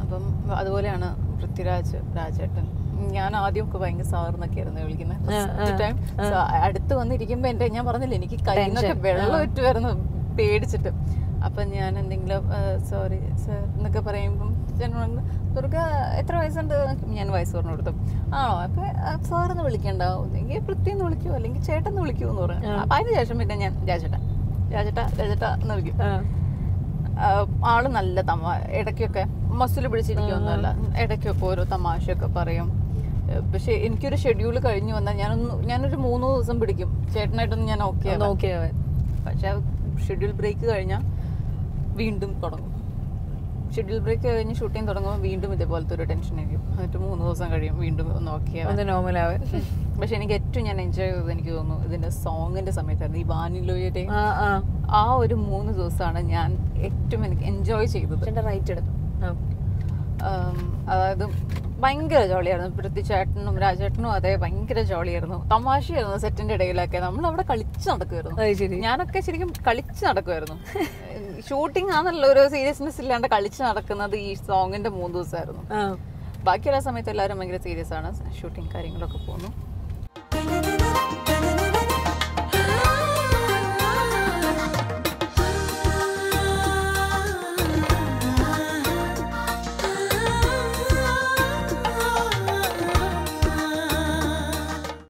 അപ്പം അതുപോലെയാണ് പൃഥ്വിരാജ് രാജേട്ടൻ ഞാൻ ആദ്യമൊക്കെ ഭയങ്കര സാറിന്നൊക്കെ ആയിരുന്നു വിളിക്കുന്നത് ഫസ്റ്റ് ടൈം അടുത്ത് വന്നിരിക്കുമ്പോ എന്റെ ഞാൻ പറഞ്ഞില്ല എനിക്ക് കയ്യിൽ നിന്നൊക്കെ വെള്ളം ഇട്ട് വരുന്നു പേടിച്ചിട്ട് അപ്പൊ ഞാൻ എന്തെങ്കിലും സോറി സർ എന്നൊക്കെ പറയുമ്പം ചേട്ടൻ പറഞ്ഞു, ദുർഗ എത്ര വയസ്സുണ്ട് ഞാൻ വയസ്സ് പറഞ്ഞു കൊടുത്തു ആണോ അപ്പൊ സാറെന്ന് വിളിക്കണ്ടാവും എങ്കിൽ പൃഥ്വി എന്ന് വിളിക്കുമോ അല്ലെങ്കിൽ ചേട്ടൻ എന്ന് വിളിക്കുമോ എന്ന് പറഞ്ഞു അപ്പൊ അതിന് ശേഷം പിന്നെ ഞാൻ രാജേട്ട രാജേട്ട രാജേട്ട എന്ന് വിളിക്കും ആഹ് ആള് നല്ല തമാ ഇടയ്ക്കൊക്കെ മസിൽ പിടിച്ചിരിക്കൊന്നുമല്ല ഇടയ്ക്കൊക്കെ ഓരോ തമാശയൊക്കെ പറയും ഏഹ് പക്ഷെ എനിക്കൊരു ഷെഡ്യൂൾ കഴിഞ്ഞു വന്നാൽ ഞാനൊന്ന് ഞാനൊരു മൂന്ന് ദിവസം പിടിക്കും ചേട്ടനായിട്ടൊന്നും ഞാൻ ഓക്കെ നോക്കിയവൻ പക്ഷെ ഷെഡ്യൂൾ ബ്രേക്ക് കഴിഞ്ഞാൽ വീണ്ടും തുടങ്ങും ഷെഡ്യൂൾ ബ്രേക്ക് കഴിഞ്ഞ് ഷൂട്ടിംഗ് തുടങ്ങുമ്പോൾ വീണ്ടും ഇതേപോലത്തെ ഒരു ടെൻഷൻ ആയിരിക്കും എന്നിട്ട് മൂന്ന് ദിവസം കഴിയും വീണ്ടും ഒന്ന് ഓക്കെ ഒന്ന് നോർമലാവൻ പക്ഷെ എനിക്ക് ഏറ്റവും ഞാൻ എൻജോയ് ചെയ്തത് എനിക്ക് തോന്നുന്നു ഇതിന്റെ സോങ്ങിന്റെ സമയത്തായിരുന്നു ഈ വാനിലോയുടെ ആ ആ ആ ഒരു മൂന്ന് ദിവസമാണ് ഞാൻ ഏറ്റവും എനിക്ക് എൻജോയ് ചെയ്തത് ചേട്ടൻ റൈറ്റ് എടുത്തു ആ. ആം, അതായത് ഭയങ്കര ജോളിയായിരുന്നു പൃഥ്വിചേട്ടനും രാജേട്ടനും അതെ ഭയങ്കര ജോളിയായിരുന്നു തമാശയായിരുന്നു സെറ്റിന്റെ ഇടയിലൊക്കെ നമ്മൾ അവിടെ കളിച്ച് നടക്കുമായിരുന്നു അത് ശരി ഞാനൊക്കെ ശരിക്കും കളിച്ച് നടക്കുമായിരുന്നു ഷൂട്ടിംഗ് ആണെന്നുള്ള ഒരു സീരിയസ്നെസ് ഇല്ലാണ്ട് കളിച്ച് നടക്കുന്നത് ഈ സോങ്ങിന്റെ മൂന്ന് ദിവസമായിരുന്നു ആ ബാക്കിയുള്ള സമയത്ത് എല്ലാവരും ഭയങ്കര സീരിയസ് ആണ് ഷൂട്ടിംഗ് കാര്യങ്ങളൊക്കെ പോകുന്നു